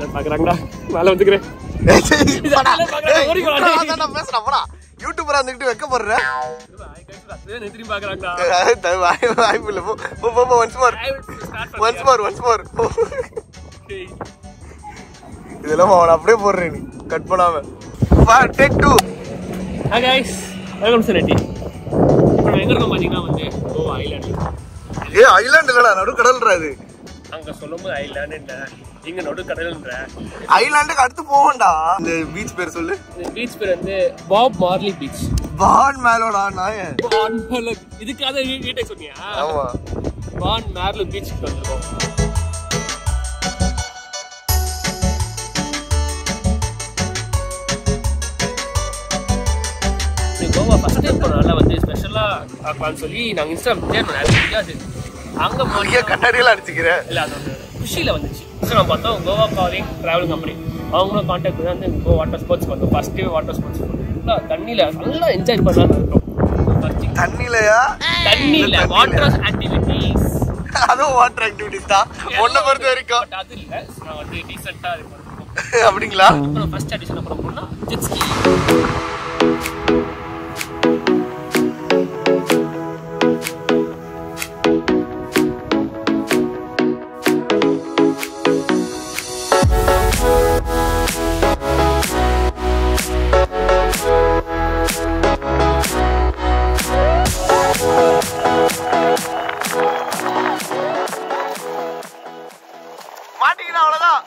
பாக்குறாங்கடா மேல வந்துக்கிறேன் போடா. பாக்குறாங்க, ஏய், ஓடி போடா. நான் தான்டா பேசுறேன், போடா. யூடியூபரா இருந்துகிட்டு வெக்கப்படுற? திரும்பி பாக்குறாங்கடா அது தவிர வாய்- வாய்ப்பு இல்ல. போ, போ, போ, போ, once more. Once more, once more. போ. இதெல்லாம் அவனை அப்படியே போடுறேன் நீ கட் பண்ணாம வா take two hi guys welcome to நெட்டி இப்போ நம்ம எங்க இருக்கோம் பாத்தீங்கன்னா வந்து கோவா ஐலாண்ட் ஏ ஐலாண்ட் இல்லடா நடு கடல்ரா இது அங்க சொல்லும்போது ஐலாண்ட் இங்க நடு கடல்ன்ற ஐலாண்டுக்கு அடுத்து போவோம்டா இந்த பீச் பேர் சொல்லு இந்த பீச் பேர் வந்து பாப் மார்லி பீச் பான் மேலோடா நாய இதுக்காக வீட்டை சொன்னியா ஆமா பான் மேர்லு பீச்சுக்கு வந்திருக்கோம் இந்த கோவா ஃபர்ஸ்ட் டைம் போனனால வந்து ஸ்பெஷலாக ஆக்கலாம்னு சொல்லி நாங்கள் இன்ஸ்டாகிராம் தேடணும் நிறைய தெரியாது அங்கே நிறைய கண்ணாடியெல்லாம் அடிச்சுக்கிற இல்லை அது ஒரு குஷியில் வந்துச்சு இன்ஸ்டாகிராம் பார்த்தோம் கோவா காலிங் ட்ராவலிங் கம்பெனி அவங்களும் கான்டாக்ட் பண்ணி வந்து கோ வாட்டர் ஸ்போர்ட்ஸ் வந்தோம் ஃபர்ஸ்ட் வாட்டர் ஸ்போர்ட்ஸ் நல்லா தண்ணியில் நல்லா என்ஜாய் பண்ணலாம்னு இருக்கோம் First தண்ணிலையா தண்ணியில் தண்ணியில. வாட்டர் ஆக்டிவிட்டீஸ் அதுவும் வாட்டர் ஆக்டிவிட்டிஸ் தான் ஒன்ன பொறுத்த வரைக்கும் பட் அது இல்ல நான் வந்து டீசெண்டா இது பண்ணுறோம் அப்படிங்களா அப்புறம் ஃபர்ஸ்ட் அடிஷன் அப்புறம் போனா ஜெட் ஸ்கீ மாட்டிக்கினா அவ்வளவுதான்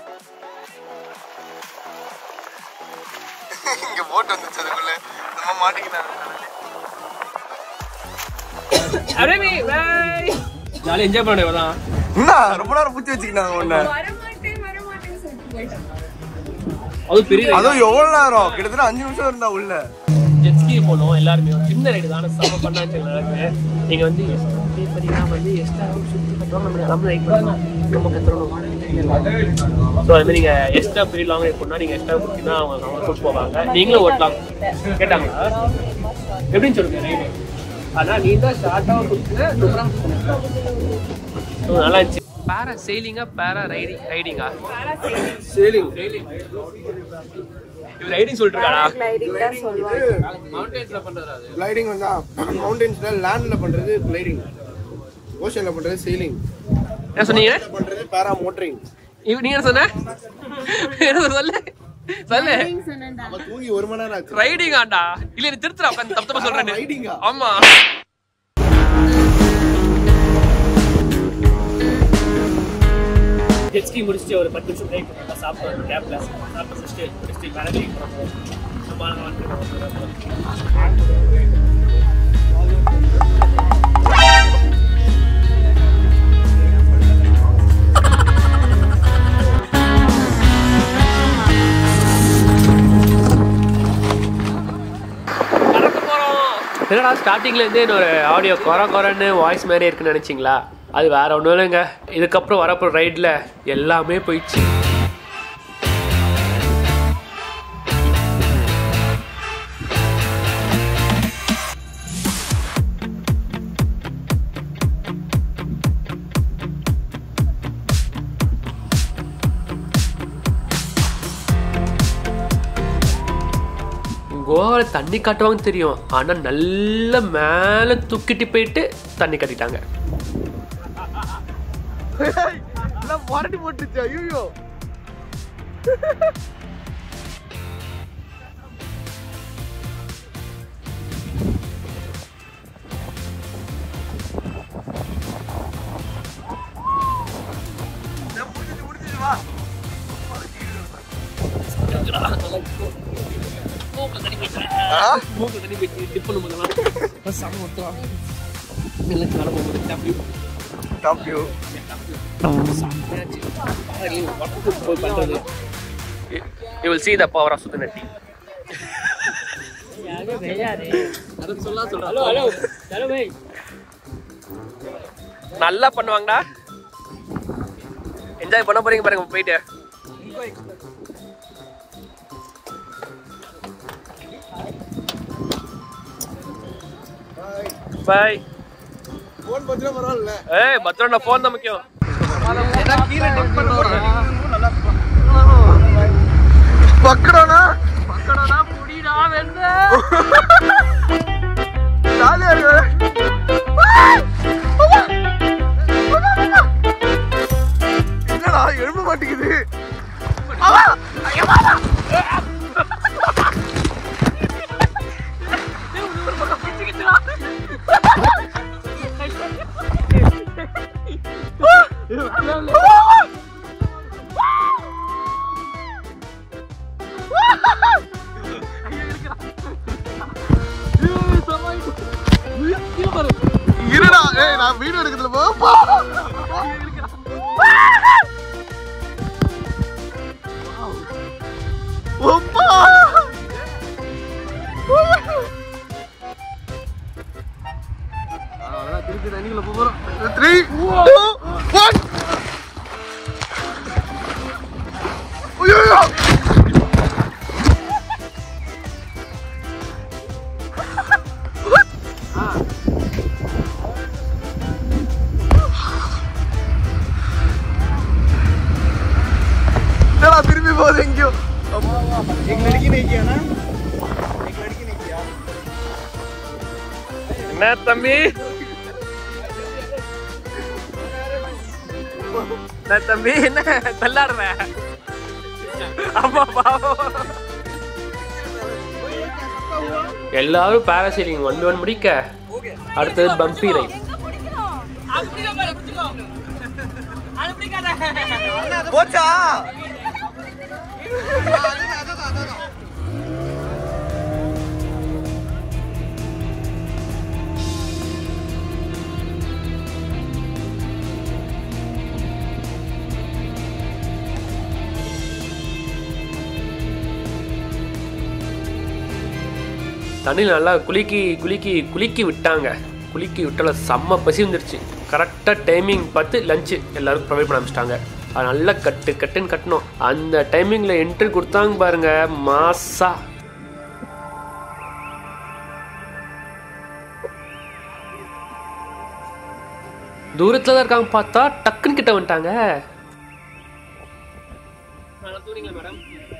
இங்க போட் வந்துச்சு அதுக்குள்ள நம்ம மாட்டிக்கினா அரேமி பை ஜாலி என்ஜாய் பண்ண வரலாம் என்ன ரொம்ப நேரம் பூச்சி வச்சுக்கினாங்க உன்ன வரமாட்டேன் வரமாட்டேன்னு சொல்லிட்டு போயிட்டான் அது பெரிய அதுவும் எவ்வளவு நேரம் கிட்டத்தட்ட அஞ்சு நிமிஷம் இருந்தா உள்ள ஜெட் ஸ்கீ போனோம் எல்லாருமே ஒரு சின்ன ரைடு தானே செம்ம பண்ணாச்சு நடக்கு நீங்க வந்து பே பண்ணீங்கன்னா வந்து எக்ஸ்ட்ரா சுற்றி கட்டுறோம் நம்ம நம்ம ரைட் பண்ணலாம் நம்ம கத்துறோம் ஸோ அது மாதிரி நீங்க எக்ஸ்ட்ரா பீரியட் லாங் ரைட் பண்ணா நீங்க எக்ஸ்ட்ரா கொடுத்தீங்கன்னா அவங்க அவங்க கூட்டு போவாங்க நீங்களும் ஓட்டலாம் கேட்டாங்களா எப்படின்னு சொல்லுங்க ரைடு ஆனா நீ தான் ஷார்ட்டாக கொடுத்துங்க நல்லா இருந்துச்சு பேரா செயிலிங்கா பேரா ரைடிங் ரைடிங்கா சேலிங் இது ரைடிங் சொல்லிட்டு இருக்காடா கிளைடிங் தான் சொல்லுவாங்க கிளைடிங் வந்து மவுண்டன்ஸ்ல லேண்ட்ல பண்றது கிளைடிங் ஓஷன்ல பண்றது சீலிங் என்ன சொன்னீங்க பண்றது பேரா மோட்டரிங் இவ நீங்க என்ன சொன்ன என்ன சொல்லு சொல்லு சொன்னேன்டா நம்ம தூங்கி ஒரு மணி நேரம் ஆச்சு ரைடிங் ஆண்டா இல்ல நீ திருத்துறா உட்காந்து தப்பு தப்பா சொல்றேன் ரைடிங்கா ஆமா ஹெச்கி முடிச்சுட்டு ஒரு பத்து நிமிஷம் பிரேக் பண்ணலாம் சாப்பிட்டு கேப்ல சாப்பிட்டு முடிச்சுட்டு முடிச்சுட்டு மேலே வெயிட் பண்ணுவோம் சும்மா என்னடா ஸ்டார்டிங்ல இருந்தே ஒரு ஆடியோ குறை குறைன்னு வாய்ஸ் மாதிரி இருக்குன்னு நினைச்சிங்களா அது வேற ஒன்றும் இல்லைங்க இதுக்கப்புறம் வரப்போ ரைடில் எல்லாமே போயிடுச்சு கோவாவில் தண்ணி காட்டுவாங்க தெரியும் ஆனால் நல்ல மேலே தூக்கிட்டு போயிட்டு தண்ணி கட்டிட்டாங்க எல்லாம் புரட்டி போட்டுருச்சு ஐயோ மூக்கில் தண்ணி போயிட்டு ஆ? மூக்கில் தண்ணி போயிட்டு டிப் பண்ணும் போதெல்லாம் சாமி ஒருத்தரா இல்லை காலம் போகும்போது டப்யூ top view You will see the power of Sudanati. நல்லா பண்ணுவாங்கடா என்ஜாய் பண்ண போறீங்க பாருங்க போயிட்டு பாய் போன் பத்திரம் பரவாயில்ல ஏய் பத்திரம் ஃபோன் தான் முக்கியம் கீழே டிப் பண்ண போறேன் நல்லா இருக்கும் பக்கடா பக்கடா புடிடா வெந்த ஜாலியா இருக்கு என்னடா எழும்ப மாட்டேங்குது இருடா ஏய் நான் வீடியோ எடுக்கிறதுல போ போ. ஒப்பா திருப்பி தண்ணிக்குள்ள போறோம் த்ரீ டூ ஒன் ஐயோ என்னடா திரும்பி போகுது எங்கேயோ एक लड़की नहीं किया ना एक लड़की नहीं किया என்ன தம்பி என்ன தம்பி என்ன தள்ளாடுற ஆமா பாவம் எல்லாரும் பாராசைலிங் ஒன் ஒன் முடிக்க அடுத்தது பம்பி ரைட் போச்சா தண்ணியில் நல்லா குலுக்கி குலுக்கி குலுக்கி விட்டாங்க குலுக்கி விட்டால செம்ம பசி வந்துருச்சு கரெக்டாக டைமிங் பார்த்து லஞ்சு எல்லாருக்கும் ப்ரொவைட் பண்ண ஆரம்பிச்சிட்டாங்க அது நல்லா கட்டு கட்டுன்னு கட்டணும் அந்த டைமிங்கில் என்ட்ரி கொடுத்தாங்க பாருங்க மாசா தூரத்தில் தான் இருக்காங்க பார்த்தா டக்குன்னு கிட்ட வந்துட்டாங்க மேடம்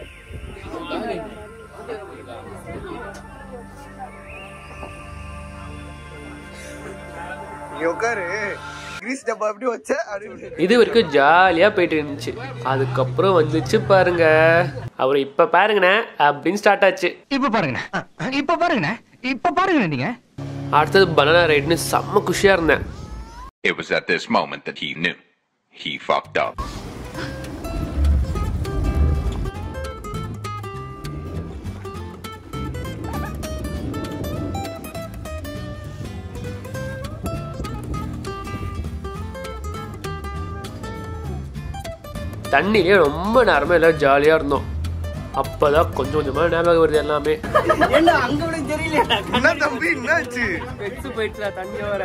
நீ உட்காரு கிரீஸ் டப்பா எப்படி வச்ச அப்படின்னு இது வரைக்கும் ஜாலியாக போயிட்டு இருந்துச்சு அதுக்கப்புறம் வந்துச்சு பாருங்க அவர் இப்போ பாருங்கண்ணே அப்படின்னு ஸ்டார்ட் ஆச்சு இப்ப பாருங்கண்ணே இப்ப பாருங்கண்ணே இப்ப பாருங்கண்ணே நீங்க அடுத்தது பனானா ரைட்னு செம்ம குஷியாக இருந்தேன் It was at this moment that he knew. He fucked up. தண்ணியிலே ரொம்ப நேரமாக எல்லாரும் ஜாலியாக இருந்தோம் அப்பதான் கொஞ்சம் கொஞ்சமாக ஞாபகம் வருது எல்லாமே என்ன தம்பி என்னாச்சு போயிடுச்சு தண்ணியோட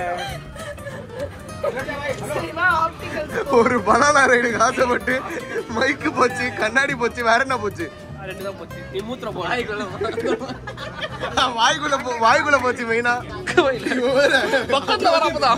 ஒரு பனானா ரைடுக்கு ஆசைப்பட்டு மைக்கு போச்சு கண்ணாடி போச்சு வேற என்ன போச்சு ரெண்டு தான் போச்சு நீ மூத்திர போட வாய்க்குள்ள போ வாய்க்குள்ள போச்சு மெயினா பக்கத்துல வராமதான்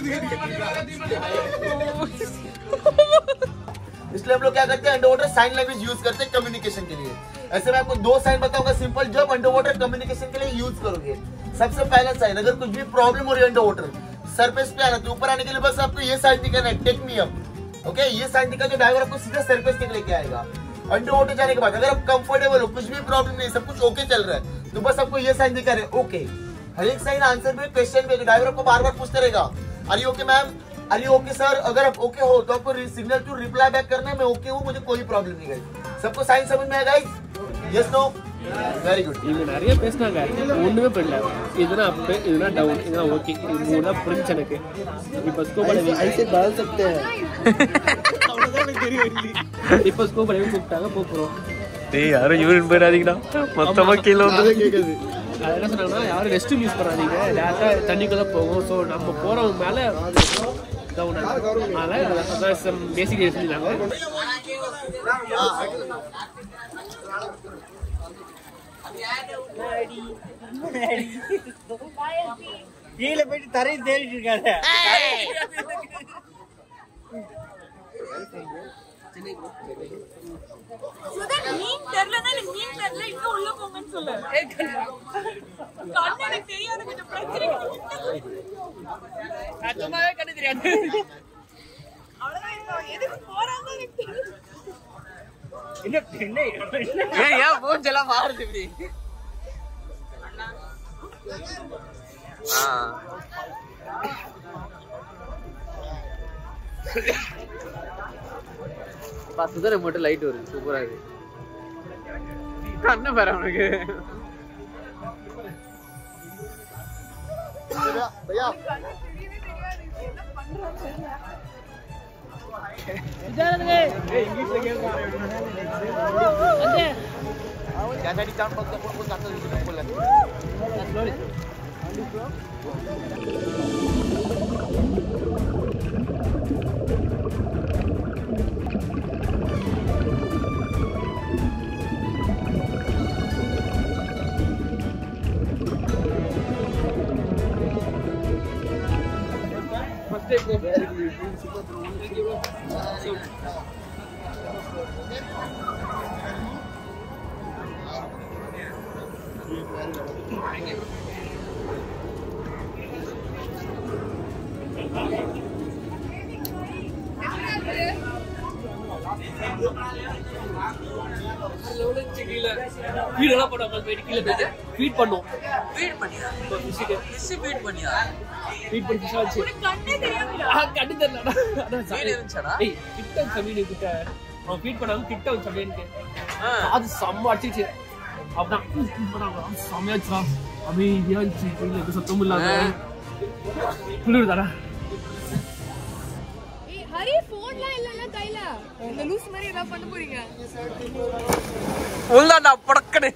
इसलिए हम लोग क्या करते हैं under water sign language use करते हैं कम्युनिकेशन के लिए ऐसे मैं आपको दो साइन बताऊंगा सिंपल जब अंडर वाटर कम्युनिकेशन के लिए यूज करोगे सबसे पहला साइन अगर कुछ भी प्रॉब्लम हो रही है अंडर वाटर सरफेस पे आना तो ऊपर आने के लिए बस आपको ये साइन दिखाना है टेक मी अप ओके ये साइन दिखा के ड्राइवर आपको सीधा सरफेस तक लेके आएगा अंडर वाटर जाने के बाद अगर आप कंफर्टेबल हो कुछ भी प्रॉब्लम नहीं सब कुछ ओके चल रहा है तो बस आपको ये साइन दिखा रहे ओके हर एक साइन आंसर में क्वेश्चन में ड्राइवर आपको बार बार पूछते रहेगा अरे ओके मैम अरे ओके सर अगर आप ओके हो तो आपको सिग्नल टू रिप्लाई बैक करना है मैं ओके हूँ मुझे कोई प्रॉब्लम नहीं गाइस सबको साइन समझ में आएगा यस नो वेरी गुड இவங்க நிறைய பேசினாங்க ஒண்ணுமே புரியல இதுனா அப்பு இதுனா டவுன் இதுனா ஓகே இது மூணு தான் புரிஞ்சு எனக்கு இப்போ ஸ்கோப் ऐसे डाल सकते हैं இப்போ ஸ்கோப் அடைவி கூப்பிட்டாங்க போகிறோம் டேய் யாரும் யூரின் போயிடாதீங்கடா மொத்தமா கீழே வந்து கேக்குது அது என்ன சொன்னாங்கன்னா யாரும் ரெஸ்ட் யூஸ் பண்ணாதீங்க டேரக்டாக தண்ணிக்குள்ள போகும் ஸோ நம்ம போகிறவங்க மேலே டவுன் அதனால் பேசிக் சொல்லியிருந்தாங்க கீழே போயிட்டு தரையை தேடிட்டு இருக்காரு சுதா மீன் தெரியலன்னா எனக்கு மீன் தெரியல இன்னும் உள்ள போங்கன்னு சொல்லு கண்ணு எனக்கு தெரியாது கொஞ்சம் பிரச்சனை சும்மாவே கண்ணு தெரியாது அவ்வளவுதான் இப்போ எதுக்கு போறாங்க எனக்கு தெரியும் ஏன் ஏன் மூஞ்செல்லாம் மாறுது இப்படி சுதரை மட்டும் லைட் வருது சூப்பரா இருக்கு கண்ணு பாரு அவனுக்கு வீடெல்லாம் போட போயிட்டு கீழே போயிட்டு ஃபீட் பண்ணுவோம் ஃபீட் பண்ணியா ஃபிஷ் ஃபீட் பண்ணியா ஃபீட் பண்ணி ஃபிஷ் வச்சு கண்ணே தெரியாதுடா ஆ, கண்டு தெரியலடா அதான் சாமி. ஏய், கிட்ட வந்து மீன் கிட்ட அவன் ஃபீட் பண்ணாங்க கிட்ட வந்து மீனுக்கு அது செம்ம அடிச்சிச்சு அப்படிதான் feed பண்ணாங்க. அது செம்மையாச்சுடா அமைதியா இருந்துச்சு வெளியில எந்த சத்தமும் இல்லாத குளிர்தாடா ஏய் ஹரி போன்லாம் இல்லல கையில இந்த லூஸ் மாதிரி என்ன பண்ண போறீங்க உள்ளாண்டா புடக்கனு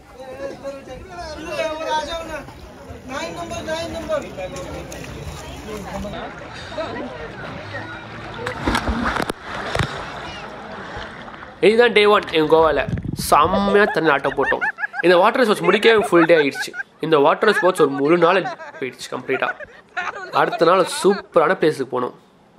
இதுதான் டே ஒன் எங்கள் கோவாவில் செம்மையாக தண்ணி ஆட்டம் போட்டோம் இந்த வாட்டர் ஸ்போர்ட்ஸ் முடிக்கவே ஃபுல் டே ஆயிடுச்சு இந்த வாட்டர் ஸ்போர்ட்ஸ் ஒரு முழு நாள் போயிடுச்சு கம்ப்ளீட்டாக அடுத்த நாள் சூப்பரான பிளேஸுக்கு போனோம்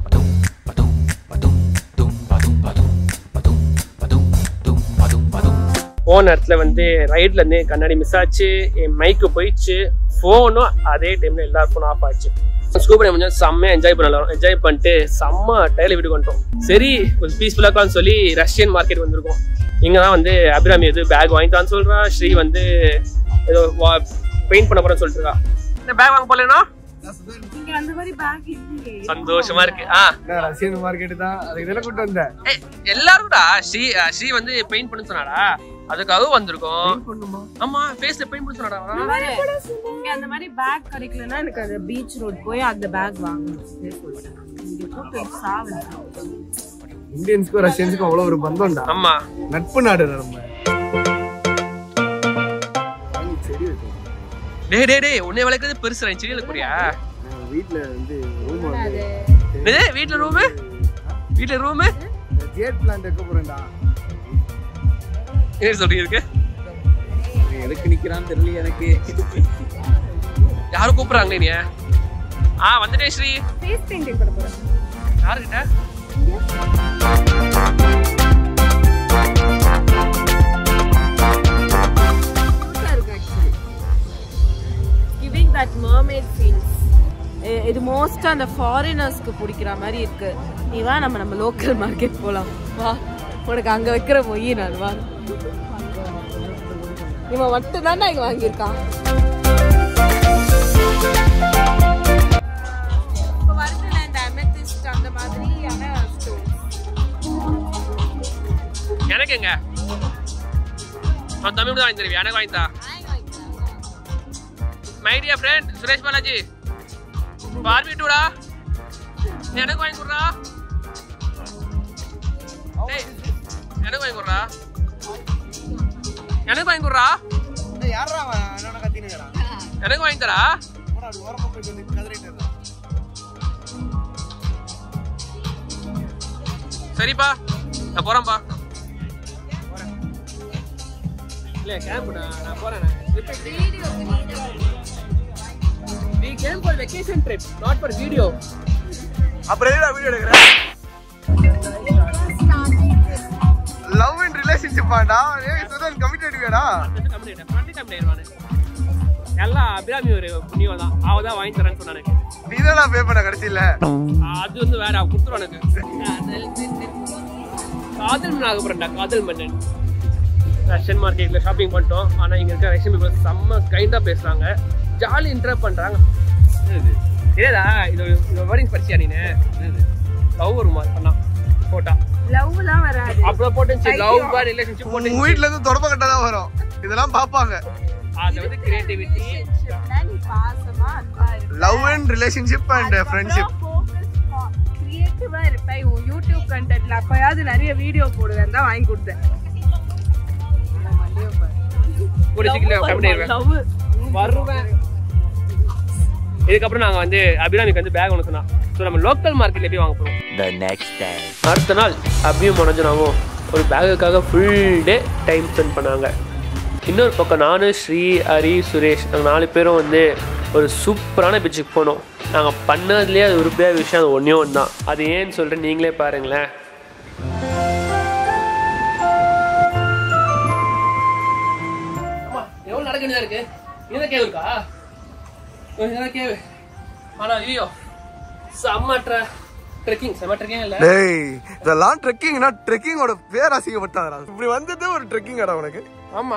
போன இடத்துல வந்து ரைட்ல இருந்து கண்ணாடி மிஸ் ஆச்சு என் மைக்கு போயிடுச்சு ஃபோனும் அதே டைம்ல எல்லா ஃபோனும் ஆஃப் ஆச்சு ஸ்கூப் கொஞ்சம் செம்மையா என்ஜாய் பண்ணலாம் என்ஜாய் பண்ணிட்டு செம்ம டயர்ல வீட்டுக்கு வந்துட்டோம் சரி கொஞ்சம் பீஸ்ஃபுல்லாக இருக்கான்னு சொல்லி ரஷ்யன் மார்க்கெட் வந்திருக்கோம் இங்க தான் வந்து அபிராமி எது பேக் வாங்கிட்டான்னு சொல்றா ஸ்ரீ வந்து ஏதோ பெயிண்ட் பண்ண போறேன்னு சொல்லிட்டு இருக்கா இந்த பேக் வாங்க போலேனா இங்க அந்த மாதிரி பேக் இல்லையே சந்தோஷமா இருக்கு ஆ ரஷ்யன் மார்க்கெட் தான் அதுக்கு இதெல்லாம் கூட்டு வந்தேன் ஏய், எல்லாரும்டா ஸ்ரீ அஹ், ஸ்ரீ வந்து பெயிண்ட் பண்ண சொன்னாடா அதுக்காக வந்திருக்கோம் ஆமா ஃபேஸ்ல பெயிண்ட் பண்ண சொன்னாடா இங்க அந்த மாதிரி பேக் கிடைக்கலன்னா எனக்கு அந்த பீச் ரோட் போய் அந்த பேக் வாங்கணும் சொல்லிட்டேன் இங்க கூட்டு சாவு இந்தியன்ஸ்க்கும் ரஷ்யன்ஸ்க்கும் அவ்வளவு ஒரு பந்தம்டா ஆமா நட்பு நாடு நம்ம செடி வைக்கணும் டேய் டேய் டேய் உன்னை வளர்க்கறது பெருசு நீ செடியில கூடியா நான் வீட்ல வந்து ரூம் வந்து என்னது வீட்ல ரூமு வீட்ல ரூமு ஜேட் பிளான்ட் வைக்க போறேன்டா என்ன சொல்றீங்க இருக்கு எதுக்கு நிக்கிறான்னு தெரியல எனக்கு யாரும் கூப்பிடுறாங்களே நீ ஆ வந்துட்டேன் ஸ்ரீ ஃபேஸ் பெயிண்டிங் பண்ண போறேன் யாருக்கிட்ட cute-ஆ இருக்கு actually. Giving that mermaid feels. எ- இது மோஸ்டா அந்த ஃபாரினர்ஸ்க்கு பிடிக்கிற மாதிரி இருக்கு நீ வா நம்ம நம்ம லோக்கல் மார்க்கெட் போலாம் வா உனக்கு அங்க வைக்கிற மொய் நான் வா இவன் மட்டும் தானே இங்க வாங்கியிருக்கான் இப்போ வருதுல இந்த அமெத்திஸ்ட் அந்த மாதிரியான ஸ்டோன்ஸ் எனக்கு எங்க அவன் தமிழ் தான் வாங்கி தருவியா எனக்கு வாங்கி தா my dear friend Suresh Balaji Barbie டூடா எனக்கு வாங்கி கொடுறா டேய் எனக்கு வாங்கி கொடுறா எனக்கு வாங்கி கொடுறா யாரா அவன் என்னோட கத்தினுக்கிறான் எனக்கு வாங்கி தரா போடா அப்படி ஓரமா போய் வந்து கதறிட்டு இருந்தான் சரிப்பா நான் போறேன்ப்பா இல்ல கேம்ப்டா நான் போறேன் We came for vacation trip, not for video. அப்புறம் எதுடா வீடியோ எடுக்கிறேன் அடிப்பான்டா ஏய் சுதன் கமிட்டி அடிக்கடா எல்லாம் அபிராமி ஒரு புண்ணியம் தான் அவ தான் வாங்கி தரேன்னு சொன்னானு நீ தான் பே பண்ண கடைசியில அது வந்து வேற அவ கொடுத்துருவா எனக்கு காதல் மன்னன் ஆக போறேன்டா காதல் மன்னன் ரஷ்யன் மார்க்கெட்ல ஷாப்பிங் பண்ணிட்டோம் ஆனா இங்க இருக்க ரஷ்யன் பீப்புள் செம்ம கைண்டா பேசுறாங்க ஜாலி இன்டர் பண்றாங்க தெரியாதா இது இது வேர்டிங் படிச்சியா நீனு லவ் வருமா பண்ணா போட்டா லவ்லாம் வராது அப்புறம் போட்டு லவ் பார் ரிலேஷன்ஷிப் உங்க போட்டு வீட்ல இருந்து தொடப்ப கட்ட தான் வரும் இதெல்லாம் பாப்பாங்க அது வந்து கிரியேட்டிவிட்டி நீ பாசமா அன்பா இருப்ப. Love and relationship and friendship கிரியேட்டிவா இருப்பேன் உன் யூடியூப் கண்டென்ட்ல அப்பயாவது நிறைய வீடியோ போடுவேன் தான் வாங்கி கொடுத்தேன் ஒரு சீக்கிரம் கம்மி ஆயிடுவேன் வருவேன் இதுக்கப்புறம் நாங்க வந்து அபிராமிக்கு வந்து பேக் ஒன்று சொன்னா ஸோ நம்ம லோக்கல் மார்க்கெட்ல போய் வாங்க போறோம் The next day. அடுத்த நாள் அபியும் மனோஜனாவும் ஒரு பேகுக்காக ஃபுல் டே டைம் ஸ்பெண்ட் பண்ணாங்க இன்னொரு பக்கம் நானும் ஸ்ரீ ஹரி சுரேஷ் நாங்கள் நாலு பேரும் வந்து ஒரு சூப்பரான பீச்சுக்கு போனோம் நாங்கள் பண்ணதுலேயே அது உருப்படியாக விஷயம் அது ஒன்றே ஒன்று தான் அது ஏன்னு சொல்லிட்டு நீங்களே பாருங்களேன் எவ்வளோ நடக்க வேண்டியதா இருக்கு இதை கேவு இருக்கா இதை கேவு ஆனால் ஐயோ செம்ம ட்ரெக்கிங் செம்ம ட்ரெக்கிங் இல்லை டேய் இதெல்லாம் ட்ரெக்கிங்னா ட்ரெக்கிங்கோட பேர் அசிங்கப்பட்டாதடா இப்படி வந்தது ஒரு ட்ரெக்கிங் அடா உனக்கு ஆமா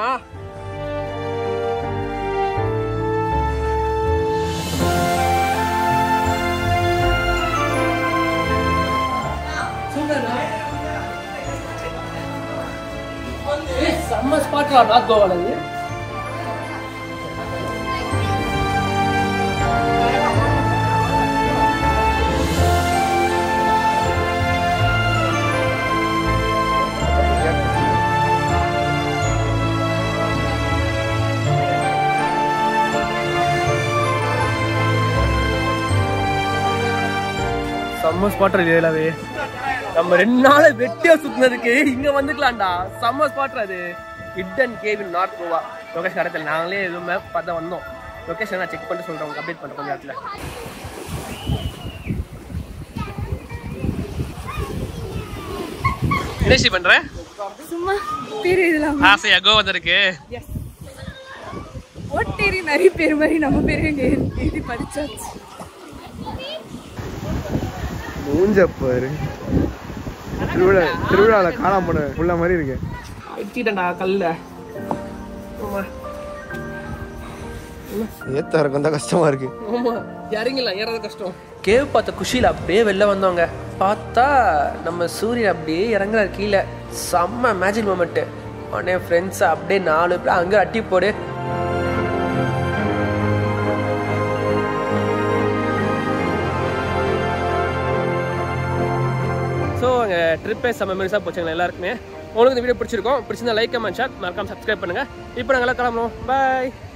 செம்ம ஸ்பாட்ரா நார்த் கோவால இது செம்ம ஸ்பாட்ரா இல்லையாவே நம்ம ரெண்டு நாள் வெட்டியா சுத்தினதுக்கு இங்க வந்துக்கலாம்டா செம்ம ஸ்பாட்ரா அது hidden cave in north Goa location இடத்துல நாங்களே எதுவுமே பார்த்தா வந்தோம் லொகேஷன் நான் செக் பண்ணிட்டு சொல்றேன் அப்டேட் பண்ணுறேன் கொஞ்சம் இடத்துல என்ன பண்ற சும்மா தெரியலாம் ஆசையா கோவா வந்திருக்கு ஓட்டேரி நிறைய பேர் மாதிரி நம்ம பேர் எங்க எழுதி படிச்சாச்சு மூஞ்ச பாரு திருவிழா திருவிழால காணாம போன புள்ள மாதிரி இருக்கு வச்சுட்டேன்டா கல்ல ஆமா ஏத்த இருக்கும் தான் கஷ்டமா இருக்கு ஆமா இறங்கலாம் ஏறது கஷ்டம் கேவ் பார்த்த குஷியில் அப்படியே வெளில வந்தவங்க பார்த்தா நம்ம சூரியன் அப்படியே இறங்குறாரு கீழே செம்ம மேஜிக் மூமெண்ட்டு உடனே ஃப்ரெண்ட்ஸ் அப்படியே நாலு பேர் அங்கே அட்டி போடு ஸோ அங்கே ட்ரிப்பே செம்ம மெரிசாக போச்சுங்களா எல்லாருக்குமே உங்களுக்கு இந்த வீடியோ பிடிச்சிருக்கோம் பிடிச்சிருந்தா லைக் கமெண்ட் ஷேர் மறக்காம சப்ஸ்கிரைப் பண்ணுங்கள் இப்போ நாங்கள் எல்லாம் கிளம்புறோம் பாய்